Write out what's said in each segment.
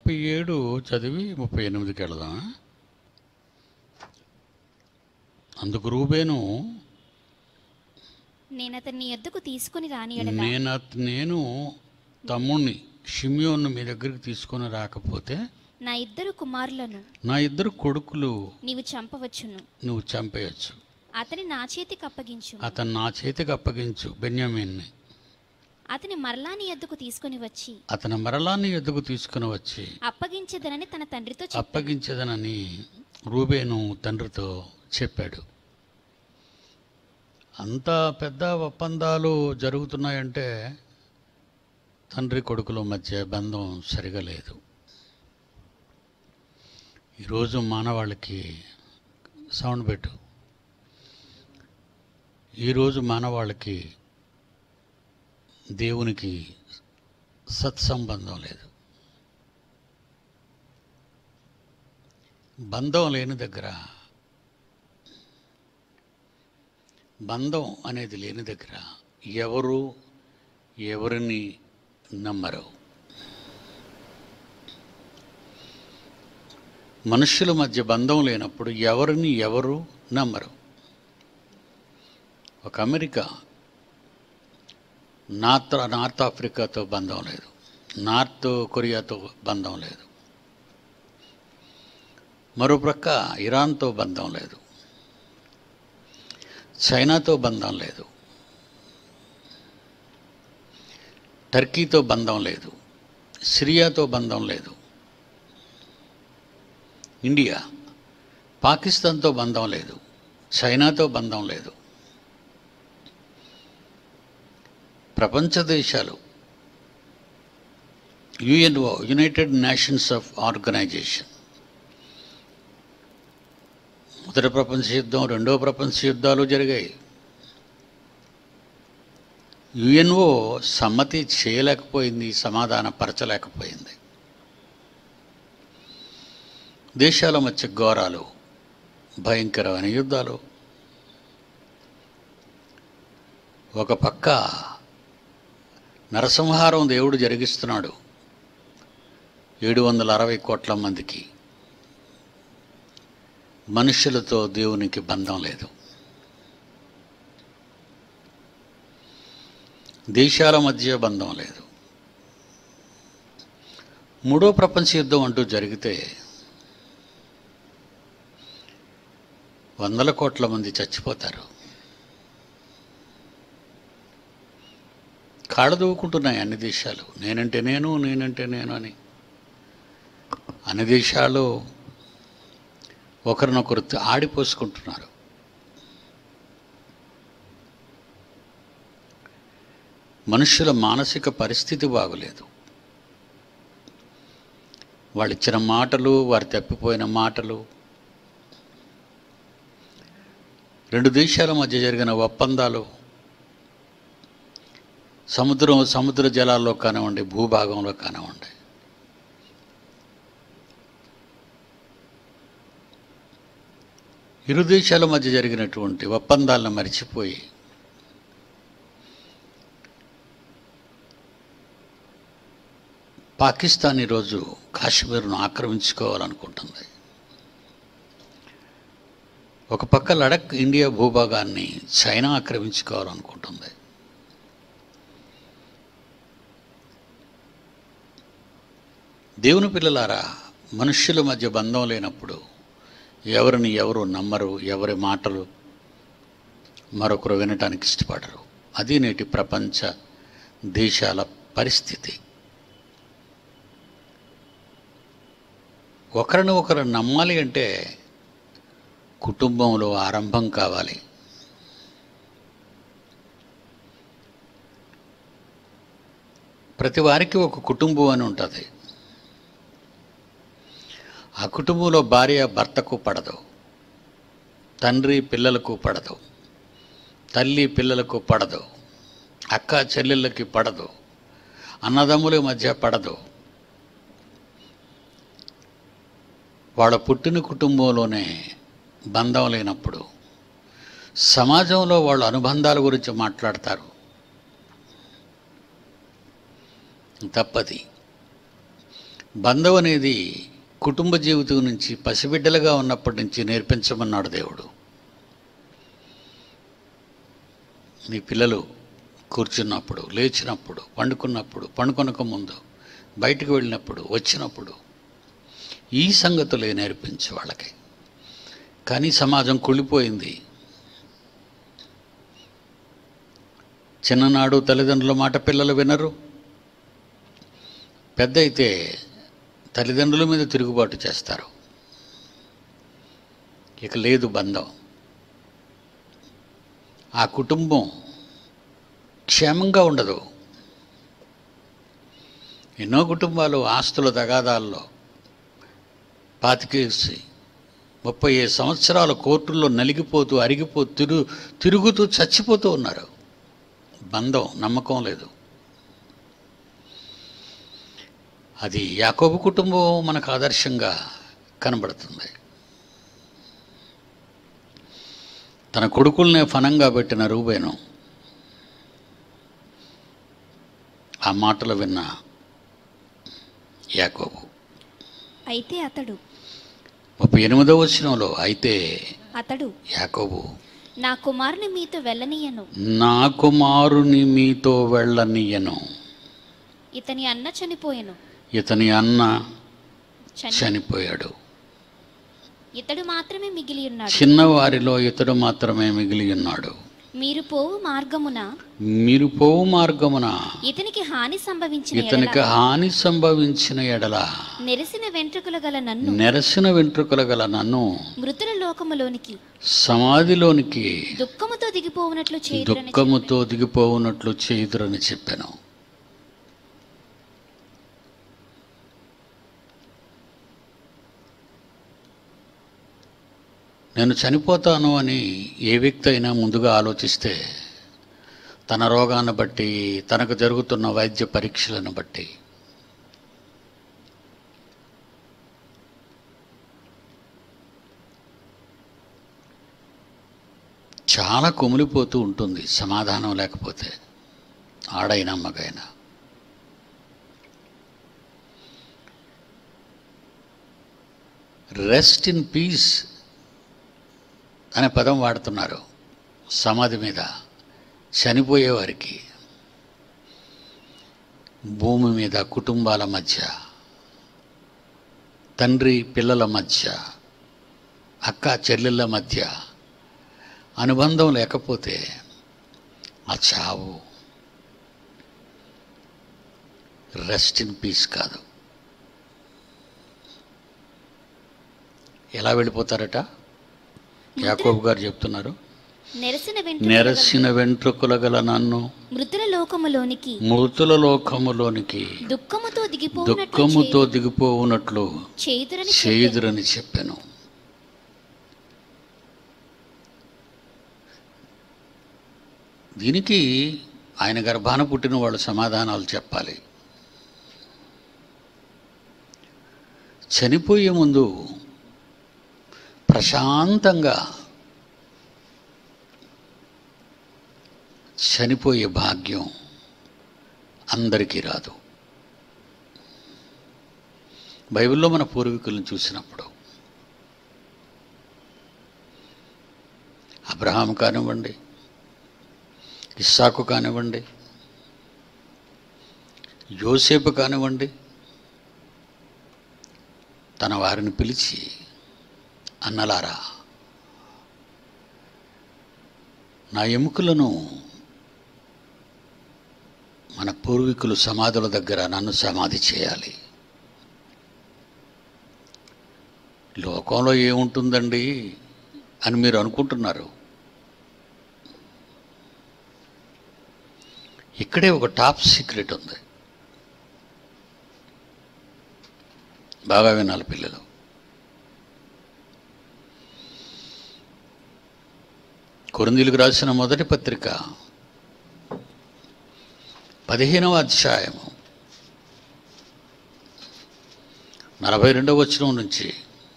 ముప్పై ఏడు చదివి ముప్పై ఎనిమిదికి వెళదాం అందుకు రూబేను నేను అతన్ని ఎద్దుకు తీసుకుని రాని ఎడల నేను అత- నేను తమ్ముణ్ణి షిమ్యోన్ను మీ దగ్గరికి తీసుకొని రాకపోతే నా ఇద్దరు కుమారులను నా ఇద్దరు కొడుకులు నీవు చంపవచ్చును నువ్వు చంపేయచ్చు అతని నా చేతికి అప్పగించు అతను నా చేతికి అప్పగించు బెన్యామీన్ని అతని మరలా నీ ఎద్దుకు తీసుకుని వచ్చి అతని మరలాన్ని ఎద్దుకు తీసుకుని వచ్చి అప్పగించదనని తన తండ్రితో చెప్పాడు అప్పగించదనని రూబేను తండ్రితో చెప్పాడు అంత పెద్ద ఒప్పందాలు జరుగుతున్నాయంటే తండ్రి కొడుకుల మధ్య బంధం సరిగా లేదు ఈరోజు మానవాళికి సౌండ్ పెట్టు ఈరోజు మానవాళికి దేవునికి సత్సంబంధం లేదు బంధం లేని దగ్గర బంధం అనేది లేని దగ్గర ఎవరు ఎవరిని నమ్మరు మనుషుల మధ్య బంధం లేనప్పుడు ఎవరిని ఎవరు నమ్మరు ఒక అమెరికా నార్త్ నార్త్ ఆఫ్రికాతో బంధం లేదు నార్త్ కొరియాతో బంధం లేదు మరోప్రక్క ఇరాన్తో బంధం లేదు చైనాతో బంధం లేదు టర్కీతో బంధం లేదు సిరియాతో బంధం లేదు ఇండియా పాకిస్తాన్తో బంధం లేదు చైనాతో బంధం లేదు ప్రపంచ దేశాలు UNO United Nations of organisation మొదటి ప్రపంచ యుద్ధం రెండో ప్రపంచ యుద్ధాలు జరిగాయి యుఎన్ఓ సమ్మతి చేయలేకపోయింది సమాధానపరచలేకపోయింది దేశాల మధ్య ఘోరాలు భయంకరమైన యుద్ధాలు ఒక పక్క నరసంహారం దేవుడు జరిగిస్తున్నాడు ఏడు వందల అరవై కోట్ల మందికి మనుషులతో దేవునికి బంధం లేదు దేశాల మధ్య బంధం లేదు మూడో ప్రపంచ యుద్ధం అంటూ జరిగితే వందల కోట్ల మంది చచ్చిపోతారు కాళ్ళదూకుంటున్నాయి అన్ని దేశాలు నేనంటే నేను నేనంటే నేను అని అన్ని దేశాలు ఒకరినొకరు ఆడిపోసుకుంటున్నారు మనుషుల మానసిక పరిస్థితి బాగలేదు వాళ్ళు ఇచ్చిన మాటలు వారు తప్పిపోయిన మాటలు రెండు దేశాల మధ్య జరిగిన ఒప్పందాలు సముద్రం సముద్ర జలాల్లో కానివ్వండి భూభాగంలో కానివ్వండి ఇరు దేశాల మధ్య జరిగినటువంటి ఒప్పందాలను మరిచిపోయి పాకిస్తాన్ ఈరోజు కాశ్మీర్ను ఆక్రమించుకోవాలనుకుంటుంది ఒక పక్క లడక్ ఇండియా భూభాగాన్ని చైనా ఆక్రమించుకోవాలనుకుంటుంది దేవుని పిల్లలారా మనుష్యుల మధ్య బంధం లేనప్పుడు ఎవరిని ఎవరు నమ్మరు ఎవరి మాటలు మరొకరు వినటానికి ఇష్టపడరు అది నేటి ప్రపంచ దేశాల పరిస్థితి ఒకరిని ఒకరు నమ్మాలి అంటే కుటుంబంలో ఆరంభం కావాలి ప్రతి వారికి ఒక కుటుంబం అని ఉంటుంది ఆ కుటుంబంలో భార్య భర్తకు పడదు తండ్రి పిల్లలకు పడదు తల్లి పిల్లలకు పడదు అక్క చెల్లెళ్ళకి పడదు అన్నదమ్ముల మధ్య పడదు వాళ్ళ పుట్టిన కుటుంబంలోనే బంధం లేనప్పుడు సమాజంలో వాళ్ళ అనుబంధాల గురించి మాట్లాడతారు తప్పది బంధం అనేది కుటుంబ జీవితం నుంచి పసిబిడ్డలుగా ఉన్నప్పటి నుంచి నేర్పించమన్నాడు దేవుడు నీ పిల్లలు కూర్చున్నప్పుడు లేచినప్పుడు పండుకున్నప్పుడు పండుకొనక ముందు బయటికి వెళ్ళినప్పుడు వచ్చినప్పుడు ఈ సంగతులే నేర్పించు వాళ్ళకి కానీ సమాజం కుళ్ళిపోయింది చిన్ననాడు తల్లిదండ్రుల మాట పిల్లలు వినరు పెద్ద అయితే తల్లిదండ్రుల మీద తిరుగుబాటు చేస్తారు ఇక లేదు బంధం ఆ కుటుంబం క్షేమంగా ఉండదు ఎన్నో కుటుంబాలు ఆస్తుల తగాదాల్లో పాతికేసి ముప్పై ఐదు సంవత్సరాల కోర్టుల్లో నలిగిపోతూ అరిగిపోతూ తిరు తిరుగుతూ చచ్చిపోతూ ఉన్నారు బంధం నమ్మకం లేదు అది యాకోబు కుటుంబం మనకు ఆదర్శంగా కనబడుతుంది తన కొడుకుల్నే ఫనంగా పెట్టిన రూబేను ఆ మాటలు విన్న యాకోబు అయితే అతడు ముప్పై ఎనిమిదవ వచనంలో అయితే అతడు యాకోబు నా కుమారుని మీతో వెళ్ళనీయను నా కుమారుని మీతో వెళ్ళనీయను ఇతని అన్న చనిపోయెను ఇతని అన్న చని చనిపోయాడు ఇతడు మాత్రమే మిగిలి ఉన్నాడు చిన్నవారిలో ఇతడు మాత్రమే మిగిలి ఉన్నాడు మీరు పోవు మార్గమున మీరు పోవు మార్గమున ఇతనికి హాని సంభవించిన ఇతనికి ఎడల హాని సంభవించిన ఎడల నెరిసిన వెంట్రుకలు గల నన్ను నెరసిన వెంట్రుకల గల నన్ను మృతుల లోకములోనికి సమాధిలోనికి దుఃఖముతో దిగిపోవునట్లు చేయుదురని దుఃఖముతో దిగిపోవునట్లు చేయుదురని చెప్పాను నేను చనిపోతాను అని ఏ వ్యక్తి అయినా ముందుగా ఆలోచిస్తే తన రోగాన్ని బట్టి తనకు జరుగుతున్న వైద్య పరీక్షలను బట్టి చాలా కుమిలిపోతూ ఉంటుంది సమాధానం లేకపోతే ఆడైనా మగైనా రెస్ట్ ఇన్ పీస్ అనే పదం వాడుతున్నారు సమాధి మీద చనిపోయేవారికి భూమి మీద కుటుంబాల మధ్య తండ్రి పిల్లల మధ్య అక్క చెల్లెళ్ళ మధ్య అనుబంధం లేకపోతే ఆ చావు రెస్ట్ ఇన్ పీస్ కాదు ఎలా వెళ్ళిపోతారట యాకోబు గారు చెప్తున్నారు నెరసిన వెంట్రుకలు నెరసిన వెంట్రుకల గల నన్ను మృతుల లోకములోనికి మృతుల లోకములోనికి దుఃఖముతో దిగిపోవునట్లు దుఃఖముతో దిగిపోవునట్లు చేయుదురని చేయుదురని చెప్పాను దీనికి ఆయన గర్భాన పుట్టిన వాళ్ళు సమాధానాలు చెప్పాలి చనిపోయే ముందు ప్రశాంతంగా చనిపోయే భాగ్యం అందరికీ రాదు బైబిల్లో మన పూర్వీకులను చూసినప్పుడు అబ్రహాం కానివ్వండి ఇస్సాకు కానివ్వండి యోసేపు కానివ్వండి తన వారిని పిలిచి అన్నలారా నా ఎముకలను మన పూర్వీకులు సమాధుల దగ్గర నన్ను సమాధి చేయాలి లోకంలో ఏముంటుందండి అని మీరు అనుకుంటున్నారు ఇక్కడే ఒక టాప్ సీక్రెట్ ఉంది బాగా వినాలి పిల్లలు కొరిందీలకు రాసిన మొదటి పత్రిక పదిహేనవ అధ్యాయము నలభై రెండవ వచనం నుంచి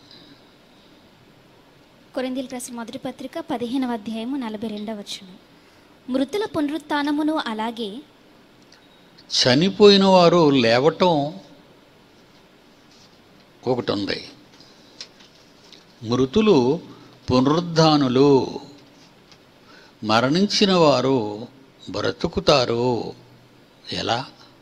కొరిందీలు రాసిన మొదటి పత్రిక పదిహేనవ అధ్యాయము నలభై రెండవ వచనం మృతుల పునరుత్నమును అలాగే చనిపోయిన వారు లేవటం ఒకటి ఉంది మృతులు పునరుద్ధానులు మరణించిన వారు బ్రతుకుతారు ఎలా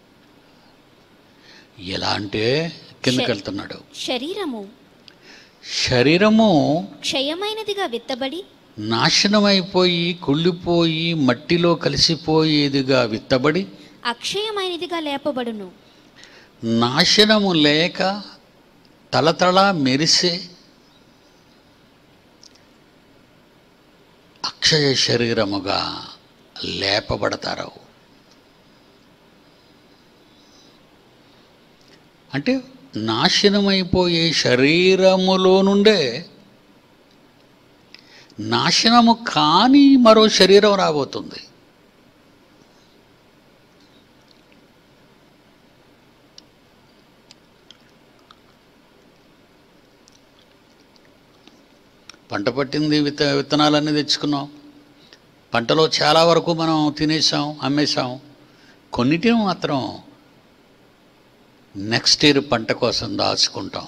ఎలా అంటే కిందకి వెళ్తున్నాడు శరీరము శరీరము క్షయమైనదిగా విత్తబడి నాశనమైపోయి కుళ్ళిపోయి మట్టిలో కలిసిపోయేదిగా విత్తబడి అక్షయమైనదిగా లేపబడును నాశనము లేక తలతళ మెరిసే అక్షయ శరీరముగా లేపబడతారు అంటే నాశనమైపోయే శరీరములో నుండే నాశనము కాని మరో శరీరం రాబోతుంది పంట పట్టింది విత్త విత్తనాలన్నీ తెచ్చుకున్నాం పంటలో చాలా వరకు మనం తినేసాం అమ్మేశాం కొన్నిటిని మాత్రం నెక్స్ట్ ఇయర్ పంట కోసం దాచుకుంటాం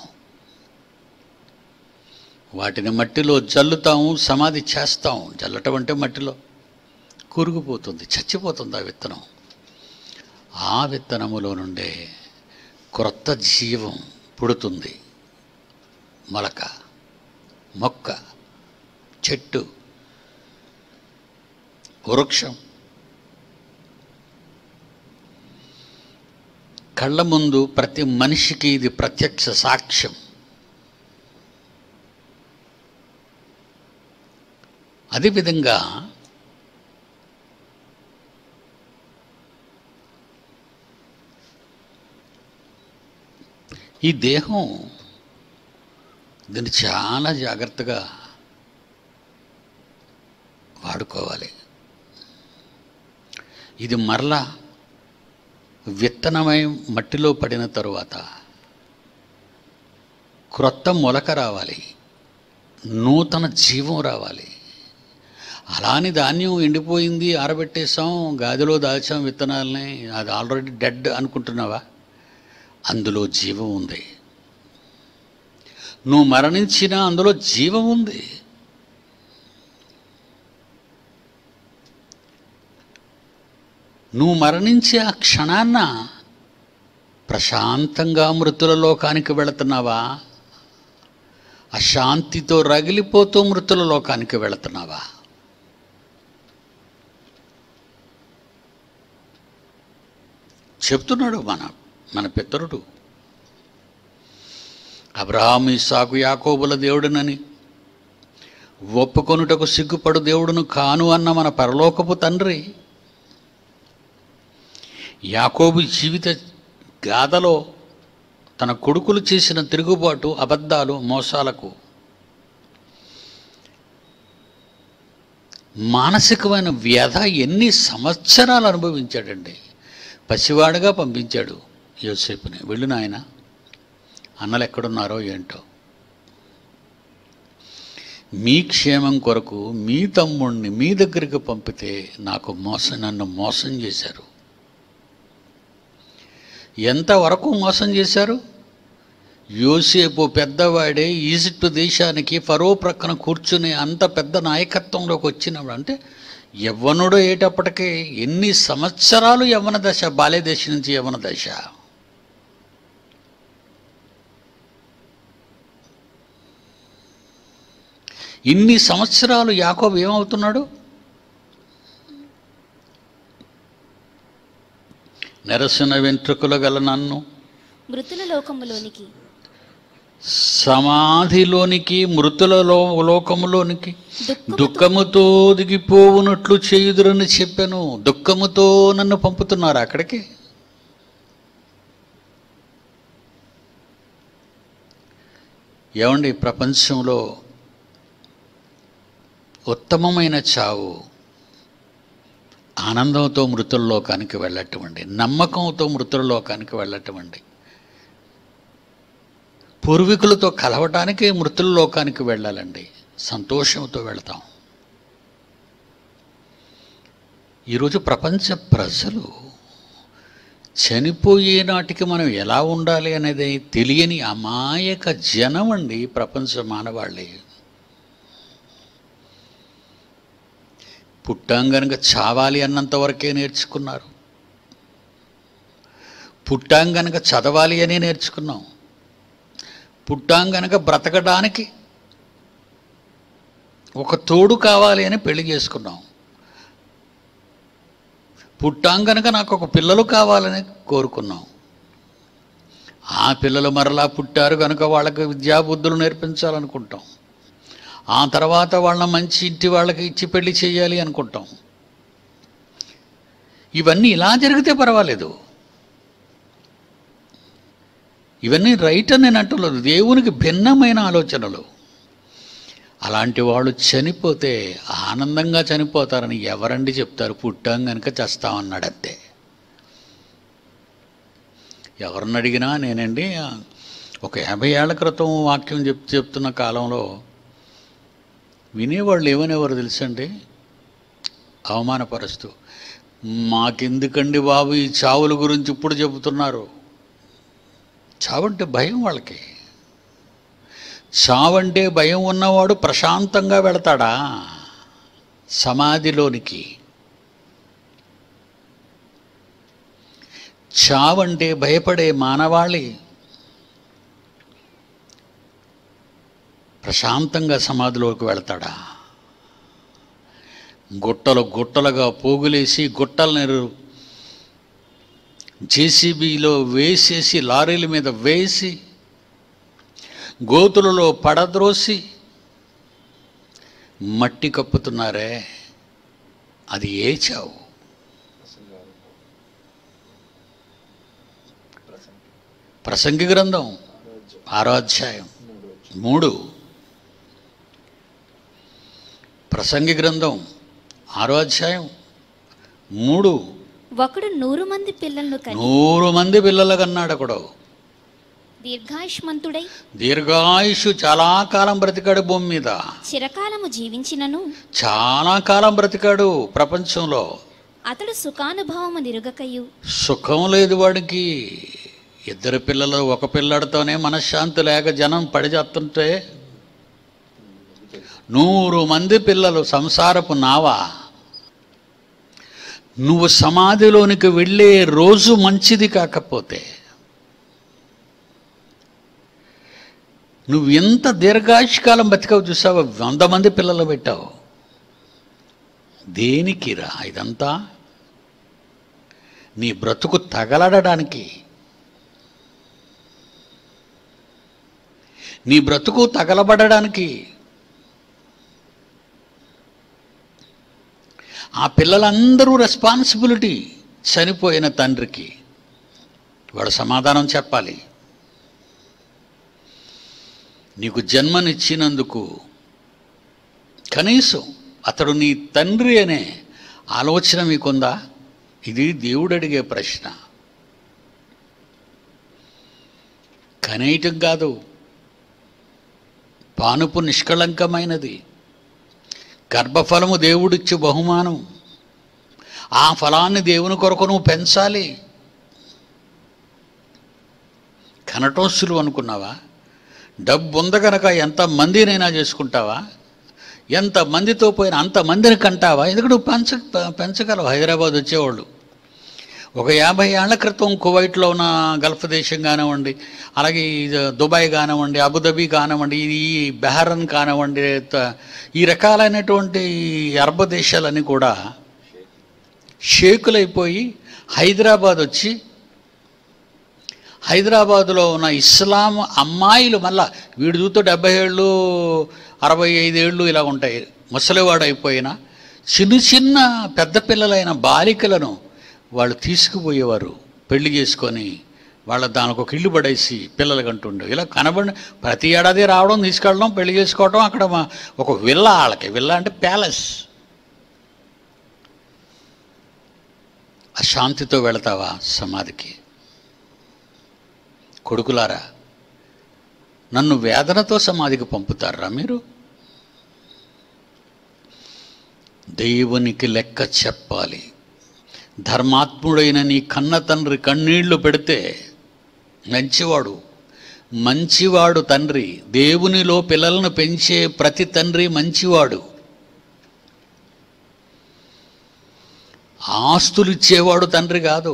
వాటిని మట్టిలో జల్లుతాము సమాధి చేస్తాం జల్లటం అంటే మట్టిలో కూరుకుపోతుంది చచ్చిపోతుంది ఆ విత్తనం ఆ విత్తనములో నుండే క్రొత్త జీవం పుడుతుంది మొలక మొక్క చెట్టు వృక్షం కళ్ళ ముందు ప్రతి మనిషికి ఇది ప్రత్యక్ష సాక్ష్యం అదేవిధంగా ఈ దేహం దీన్ని చాలా జాగ్రత్తగా వాడుకోవాలి ఇది మరలా విత్తనమై మట్టిలో పడిన తరువాత క్రొత్త మొలక రావాలి నూతన జీవం రావాలి అలాని ధాన్యం ఎండిపోయింది ఆరబెట్టేసాం గాదిలో దాచాం విత్తనాలని అది ఆల్రెడీ డెడ్ అనుకుంటున్నావా అందులో జీవం ఉంది నువ్వు మరణించినా అందులో జీవం ఉంది నువ్వు మరణించే ఆ క్షణాన్న ప్రశాంతంగా మృతుల లోకానికి వెళుతున్నావా అశాంతితో రగిలిపోతూ మృతుల లోకానికి వెళుతున్నావా చెప్తున్నాడు మన మన పితరుడు అబ్రహాం ఇస్సాకు యాకోబుల దేవుడునని ఒప్పుకొనుటకు సిగ్గుపడు దేవుడును కాను అన్న మన పరలోకపు తండ్రి యాకోబు జీవిత గాథలో తన కొడుకులు చేసిన తిరుగుబాటు అబద్ధాలు మోసాలకు మానసికమైన వ్యధ ఎన్ని సంవత్సరాలు అనుభవించాడండి పసివాడుగా పంపించాడు యోసేపుని వెళ్ళు నాయన అన్నలు ఎక్కడున్నారో ఏంటో మీ క్షేమం కొరకు మీ తమ్ముడిని మీ దగ్గరికి పంపితే నాకు మోసం నన్ను మోసం చేశారు ఎంతవరకు మోసం చేశారు యోసేపు పెద్దవాడే ఈజిప్టు దేశానికి ఫరో ప్రక్కన కూర్చుని అంత పెద్ద నాయకత్వంలోకి వచ్చినప్పుడు అంటే యవ్వనుడు అయ్యేటప్పటికే ఎన్ని సంవత్సరాలు యవ్వన దశ బాల్య దశ నుంచి యవ్వన దశ ఇన్ని సంవత్సరాలు యాకోబు ఏమవుతున్నాడు నెరసిన వెంట్రుకలు గల నన్ను మృతుల లోకములోనికి సమాధిలోనికి మృతులలో లోకములోనికి దుఃఖముతో దుఃఖముతో దిగిపోవునట్లు చేయుదురని చెప్పాను దుఃఖముతో నన్ను పంపుతున్నారు అక్కడికి ఏమండి ప్రపంచంలో ఉత్తమమైన చావు ఆనందంతో మృతుల లోకానికి వెళ్ళటం అండి నమ్మకంతో మృతుల లోకానికి వెళ్ళటం అండి పూర్వీకులతో కలవటానికి మృతుల లోకానికి వెళ్ళాలండి సంతోషంతో వెళ్తాం ఈరోజు ప్రపంచ ప్రజలు చనిపోయే నాటికి మనం ఎలా ఉండాలి అనేది తెలియని అమాయక జనం అండి ప్రపంచ మానవాళ్ళే పుట్టాం గనుక చావాలి అన్నంత వరకే నేర్చుకున్నారు పుట్టాం గనుక చదవాలి అని నేర్చుకున్నాం పుట్టాం గనుక బ్రతకడానికి ఒక తోడు కావాలి అని పెళ్లి చేసుకున్నాం పుట్టాం కనుక నాకు ఒక పిల్లలు కావాలని కోరుకున్నాం ఆ పిల్లలు మరలా పుట్టారు కనుక వాళ్ళకి విద్యాబుద్ధులు నేర్పించాలనుకుంటాం ఆ తర్వాత వాళ్ళ మంచి ఇంటి వాళ్ళకి ఇచ్చి పెళ్లి చేయాలి అనుకుంటాం ఇవన్నీ ఇలా జరిగితే పర్వాలేదు ఇవన్నీ రైట్ అని నేను అంటులేదు దేవునికి భిన్నమైన ఆలోచనలు అలాంటి వాళ్ళు చనిపోతే ఆనందంగా చనిపోతారని ఎవరండి చెప్తారు పుట్టాం కనుక చేస్తామన్నాడు అంతే ఎవరిని అడిగినా నేనండి ఒక యాభై ఏళ్ల క్రితం వాక్యం చెప్ చెప్తున్న కాలంలో వినేవాళ్ళు ఏమనేవారు తెలుసండి అవమానపరుస్తూ మాకెందుకండి బాబు ఈ చావుల గురించి ఇప్పుడు చెబుతున్నారు చావంటే భయం వాళ్ళకి చావంటే భయం ఉన్నవాడు ప్రశాంతంగా వెళతాడా సమాధిలోనికి చావంటే భయపడే మానవాళి ప్రశాంతంగా సమాధిలోకి వెళతాడా గుట్టలు గుట్టలుగా పోగులేసి గుట్టలను జేసీబీలో వేసేసి లారీల మీద వేసి గోతులలో పడద్రోసి మట్టి కప్పుతున్నారే అది ఏ చావు ప్రసంగి గ్రంథం ఆరో అధ్యాయం మూడు ప్రసంగి గ్రంథం ఆరో అధ్యాయం మూడు ఒకడు నూరు మంది పిల్లలను కని నూరు మంది పిల్లలు కన్నాడు ఒకడు దీర్ఘాయుష్మంతుడై దీర్ఘాయుషు చాలా కాలం బ్రతికాడు భూమి మీద చిరకాలము జీవించినను చాలా కాలం బ్రతికాడు ప్రపంచంలో అతడు సుఖానుభవము నిరుగకయు సుఖం లేదు వాడికి ఇద్దరు పిల్లలు ఒక పిల్లడితోనే మనశ్శాంతి లేక జనం పడిచేస్తుంటే నూరు మంది పిల్లలు సంసారపు నావా నువ్వు సమాధిలోనికి వెళ్ళే రోజు మంచిది కాకపోతే నువ్వు ఎంత దీర్ఘాయుష్కాలం బతికావు చూసావు వంద మంది పిల్లలు పెట్టావు దేనికిరా ఇదంతా నీ బ్రతుకు తగలడడానికి నీ బ్రతుకు తగలబడడానికి ఆ పిల్లలందరూ రెస్పాన్సిబిలిటీ చనిపోయిన తండ్రికి వాడు సమాధానం చెప్పాలి నీకు జన్మనిచ్చినందుకు కనీసం అతడు నీ తండ్రి అనే ఆలోచన మీకుందా ఇది దేవుడు అడిగే ప్రశ్న కనేయటం కాదు పానుపు నిష్కళంకమైనది గర్భఫలము దేవుడిచ్చే బహుమానం ఆ ఫలాన్ని దేవుని కొరకు నువ్వు పెంచాలి కనటం సులువు అనుకున్నావా డబ్బు ఉంది కనుక ఎంత మందినైనా చేసుకుంటావా ఎంత మందితో పోయినా అంత మందిని కంటావా ఎందుకంటే నువ్వు పెంచ పెంచగలవు హైదరాబాద్ వచ్చేవాళ్ళు ఒక యాభై ఏళ్ల క్రితం కువైట్లో ఉన్న గల్ఫ్ దేశం కానివ్వండి అలాగే ఈ దుబాయ్ కానివ్వండి అబుదాబి కానివ్వండి ఈ బెహరన్ కానివ్వండి త- ఈ రకాలైనటువంటి ఈ అరబ్ దేశాలన్నీ కూడా షేకులైపోయి హైదరాబాద్ వచ్చి హైదరాబాదులో ఉన్న ఇస్లాం అమ్మాయిలు మళ్ళా వీడి చూస్తే డెబ్బై ఏళ్ళు అరవై ఐదేళ్ళు ఇలా ఉంటాయి ముసలివాడు అయిపోయినా చిన్న చిన్న పెద్ద పిల్లలైన బాలికలను వాళ్ళు తీసుకుపోయేవారు పెళ్లి చేసుకొని వాళ్ళ దానికి ఒక ఇల్లు పడేసి పిల్లలు కంటుండే ఇలా కనబడి ప్రతి ఏడాది రావడం తీసుకెళ్ళడం పెళ్లి చేసుకోవడం అక్కడ మా- ఒక విల్లా వాళ్ళకి విల్లా అంటే ప్యాలెస్ అశాంతితో వెళతావా సమాధికి కొడుకులారా నన్ను వేదనతో సమాధికి పంపుతారా మీరు దేవునికి లెక్క చెప్పాలి ధర్మాత్ముడైన నీ కన్న తండ్రి కన్నీళ్లు పెడితే మంచివాడు మంచివాడు తండ్రి దేవునిలో పిల్లలను పెంచే ప్రతి తండ్రి మంచివాడు ఆస్తులు ఇచ్చేవాడు తండ్రి కాదు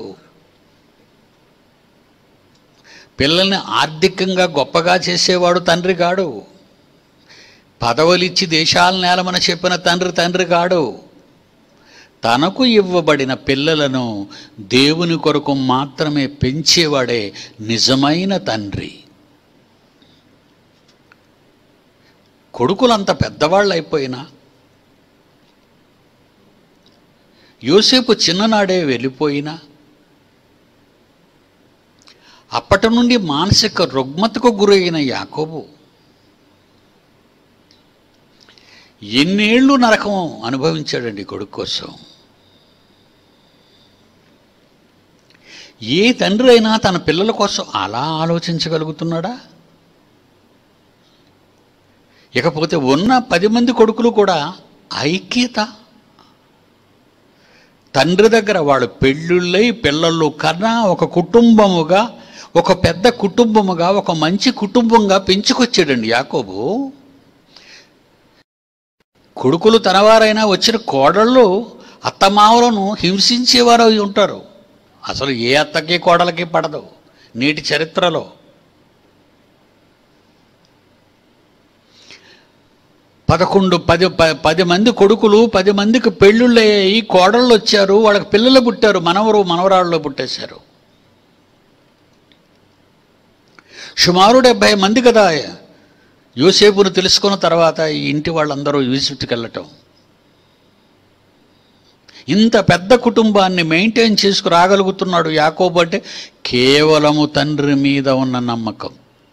పిల్లల్ని ఆర్థికంగా గొప్పగా చేసేవాడు తండ్రి కాడు పదవులిచ్చి దేశాలను నేలమని చెప్పిన తండ్రి తండ్రి కాడు తనకు ఇవ్వబడిన పిల్లలను దేవుని కొరకు మాత్రమే పెంచేవాడే నిజమైన తండ్రి కొడుకులంత పెద్దవాళ్ళు అయిపోయినా యోసేపు చిన్ననాడే వెళ్ళిపోయినా అప్పటి నుండి మానసిక రుగ్మతకు గురైన యాకోబు ఎన్నేళ్ళు నరకం అనుభవించాడండి కొడుకు కోసం ఏ తండ్రి అయినా తన పిల్లల కోసం అలా ఆలోచించగలుగుతున్నాడా ఇకపోతే ఉన్న పది మంది కొడుకులు కూడా ఐక్యత తండ్రి దగ్గర వాడు పెళ్ళిళ్ళై పిల్లలు కన్నా ఒక కుటుంబముగా ఒక పెద్ద కుటుంబముగా ఒక మంచి కుటుంబంగా పెంచుకొచ్చాడండి యాకోబు కొడుకులు తనవారైనా వచ్చిన కోడళ్ళు అత్తమావులను హింసించేవారు అయి ఉంటారు అసలు ఏ అత్తకి కోడలకి పడదు నేటి చరిత్రలో పదకొండు పది ప- పది మంది కొడుకులు పది మందికి పెళ్ళిళ్ళు అయ్యాయి కోడళ్ళు వచ్చారు వాళ్ళకి పిల్లలు పుట్టారు మనవరు మనవరాళ్ళు పుట్టేశారు సుమారు డెబ్భై మంది కదా యోసేపును తెలుసుకున్న తర్వాత ఈ ఇంటి వాళ్ళందరూ ఈజిప్ట్కి వెళ్ళటం ఇంత పెద్ద కుటుంబాన్ని మెయింటైన్ చేసుకురాగలుగుతున్నాడు యాకోబు అంటే కేవలము తండ్రి మీద ఉన్న నమ్మకం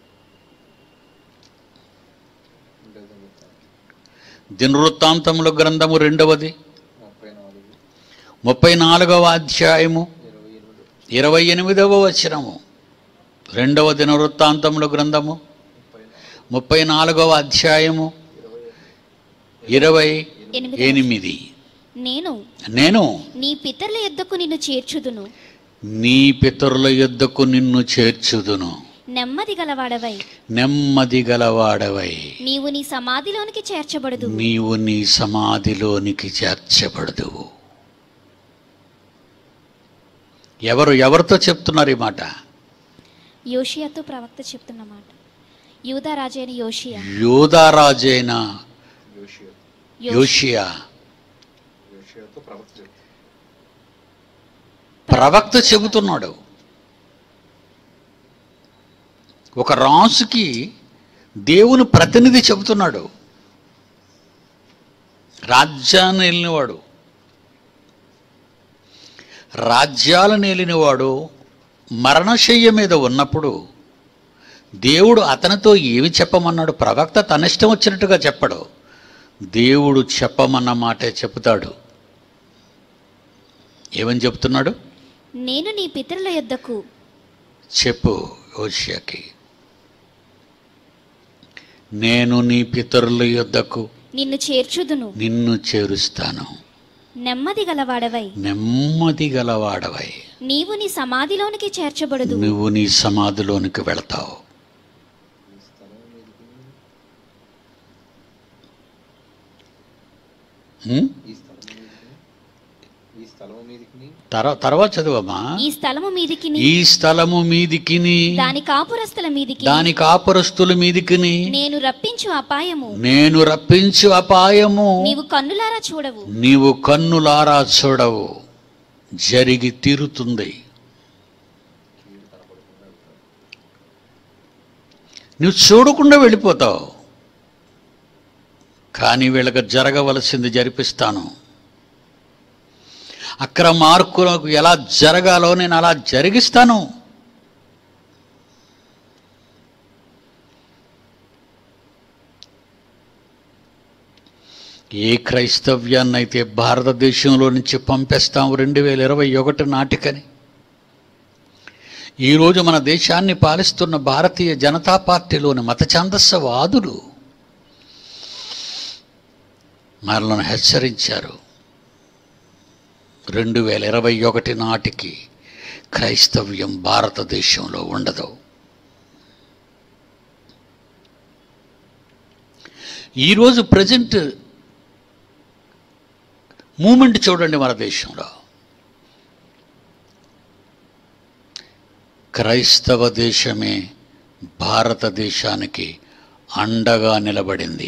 దినవృత్తాంతముల గ్రంథము రెండవది ముప్పై నాలుగు ముప్పై నాలుగవ అధ్యాయము ఇరవై ఎనిమిది ఇరవై ఎనిమిదవ వచనము రెండవ దినవృత్తాంతముల గ్రంథము ముప్పై నాలుగు ముప్పై నాలుగవ అధ్యాయము ఇరవై ఇరవై ఎనిమిది ఎనిమిది నేను నేను నీ పితరుల యొద్దకు నిన్ను చేర్చుదును నీ పితరుల యొద్దకు నిన్ను చేర్చుదును నెమ్మది గలవాడవై నెమ్మది గలవాడవై నీవు నీ సమాధిలోనికి చేర్చబడదు నీవు నీ సమాధిలోనికి చేర్చబడదువు ఎవరు ఎవరితో చెప్తున్నారు ఈ మాట యోషియాతో ప్రవక్త చెప్తున్నమాట యూదా రాజైన యోషియా యోధారాజైన యోషియా యోషియా యోషియాతో ప్రవక్త చెప్తాడు ప్రవక్త చెబుతున్నాడు ఒక రాజుకి దేవుని ప్రతినిధి చెబుతున్నాడు రాజ్యాన్ని వెళ్ళినవాడు రాజ్యాలను ఏలినవాడు మరణశయ్య మీద ఉన్నప్పుడు దేవుడు అతనితో ఏమి చెప్పమన్నాడు ప్రవక్త తన ఇష్టం వచ్చినట్టుగా చెప్పడు దేవుడు చెప్పమన్న మాటే చెప్తాడు ఏమని చెప్తున్నాడు నేను నీ పితరుల యొద్దకు చెప్పు ఓషియాకి నేను నీ పితరుల యొద్దకు నిన్ను చేర్చుదును నిన్ను చేరుస్తాను నెమ్మది గలవాడవై నెమ్మది గలవాడవై నీవు నీ సమాధిలోనికి చేర్చబడదు నువ్వు నీ సమాధిలోనికి వెళతావు ఈ స్థలం మీదకి ఉం? ఈ స్థలం మీదకి ఈ స్థలం మీదకి తర్వా- తర్వాత చదువమ్మా ఈ స్థలము మీదికి ఈ స్థలము మీదికిని దాని కాపురస్తుల మీదికి దాని కాపురస్తుల మీదికిని నేను రప్పించు అపాయము నేను రప్పించు అపాయము నీవు కన్నులారా చూడవు నీవు కన్నులారా చూడవు జరిగి తీరుతుంది నువ్వు చూడకుండా వెళ్ళిపోతావు కానీ వీళ్ళకి జరగవలసింది జరిపిస్తాను అక్కడ మార్కులకు ఎలా జరగాలో నేను అలా జరిగిస్తాను ఏ క్రైస్తవ్యాన్నైతే భారతదేశంలో నుంచి పంపేస్తాం రెండు వేల ఇరవై ఒకటి నాటికని ఈరోజు మన దేశాన్ని పాలిస్తున్న భారతీయ జనతా పార్టీలోని మత ఛాందస్సవాదులు మనలను హెచ్చరించారు రెండు వేల ఇరవై ఒకటి నాటికి క్రైస్తవ్యం భారతదేశంలో ఉండదు ఈరోజు ప్రజెంట్ మూమెంట్ చూడండి మన దేశంలో క్రైస్తవ దేశమే భారతదేశానికి అండగా నిలబడింది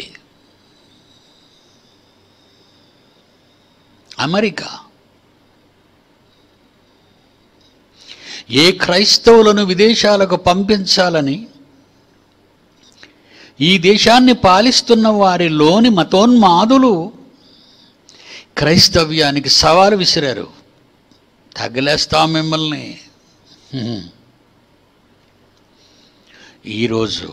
అమెరికా ఏ క్రైస్తవులను విదేశాలకు పంపించాలని ఈ దేశాన్ని పాలిస్తున్న వారిలోని మతోన్మాదులు క్రైస్తవ్యానికి సవాలు విసిరారు తగిలేస్తాం మిమ్మల్ని హ్మ్. ఈరోజు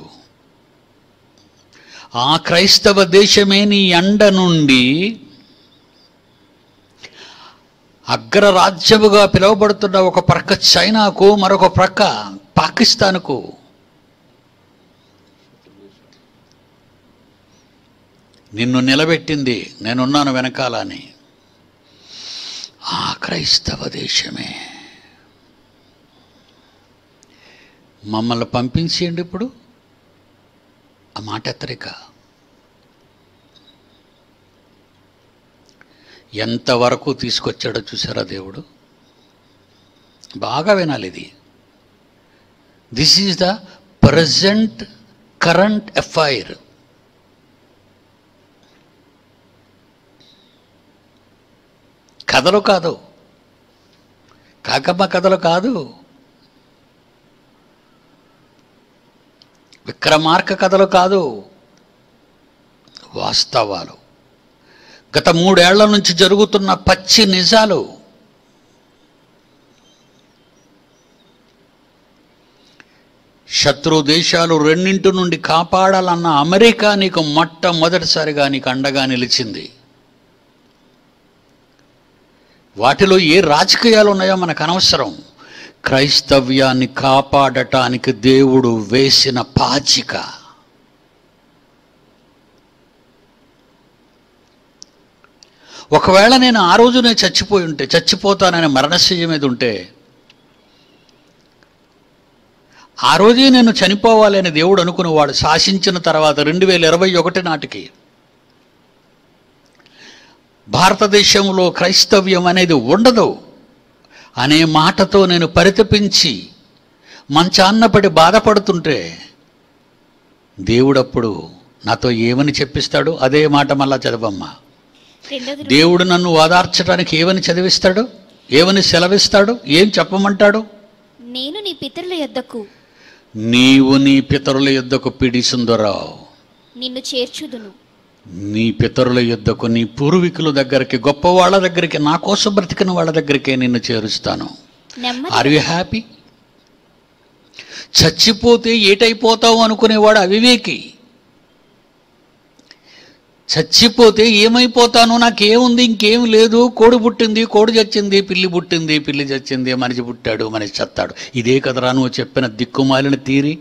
ఆ క్రైస్తవ దేశమే నీ అండ నుండి అగ్రరాజ్యముగా పిలువబడుతున్న ఒక ప్రక్క చైనాకు మరొక ప్రక్క పాకిస్తాన్కు నిన్ను నిలబెట్టింది నేనున్నాను వెనకాల అని ఆ క్రైస్తవ దేశమే మమ్మల్ని పంపించేయండి ఇప్పుడు ఆ మాట ఎత్తరిక ఎంతవరకు తీసుకొచ్చాడో చూసారా దేవుడు బాగా వినాలి ఇది this is the present current FIR కథలు కాదు కాకమ్మ కథలు కాదు విక్రమార్క కథలు కాదు వాస్తవాలు గత మూడేళ్ల నుంచి జరుగుతున్న పచ్చి నిజాలు శత్రు దేశాలు రెండింటి నుండి కాపాడాలన్న అమెరికా నీకు మొట్టమొదటిసారిగా నీకు అండగా నిలిచింది వాటిలో ఏ రాజకీయాలు ఉన్నాయో మనకు అనవసరం క్రైస్తవ్యాన్ని కాపాడటానికి దేవుడు వేసిన పాచిక ఒకవేళ నేను ఆ రోజునే చచ్చిపోయి ఉంటే చచ్చిపోతానని మరణశయ్య మీద ఉంటే ఆ రోజే నేను చనిపోవాలి అని దేవుడు అనుకునేవాడు శాసించిన తర్వాత రెండు వేల ఇరవై ఒకటి నాటికి భారతదేశంలో క్రైస్తవ్యం అనేది ఉండదు అనే మాటతో నేను పరితపించి మంచాన్నపడి బాధపడుతుంటే దేవుడప్పుడు నాతో ఏమని చెప్పిస్తాడు అదే మాట మళ్ళా చదవమ్మా రెండోది దేవుడు నన్ను ఓదార్చడానికి ఏమని చదివిస్తాడు ఏమని సెలవిస్తాడు ఏం చెప్పమంటాడు నేను నీ పితరుల యొద్దకు నీవు నీ పితరుల యుద్ధకు పిడి సుందరావు నిన్ను చేర్చుదును నీ పితరుల యుద్ధకు నీ పూర్వీకుల దగ్గరికి గొప్ప వాళ్ళ దగ్గరికి నా కోసం బ్రతికిన వాళ్ళ దగ్గరికే నిన్ను చేరుస్తాను నెమ్మది ఆర్ యు హ్యాపీ చచ్చిపోతే ఏటైపోతావు అనుకునేవాడు అవివేకి చచ్చిపోతే ఏమైపోతాను నాకేముంది ఇంకేం లేదు కోడి పుట్టింది కోడి చచ్చింది పిల్లి పుట్టింది పిల్లి చచ్చింది మనిషి పుట్టాడు మనిషి చత్తాడు ఇదే కదరా నువ్వు చెప్పిన దిక్కుమాలిన తీరి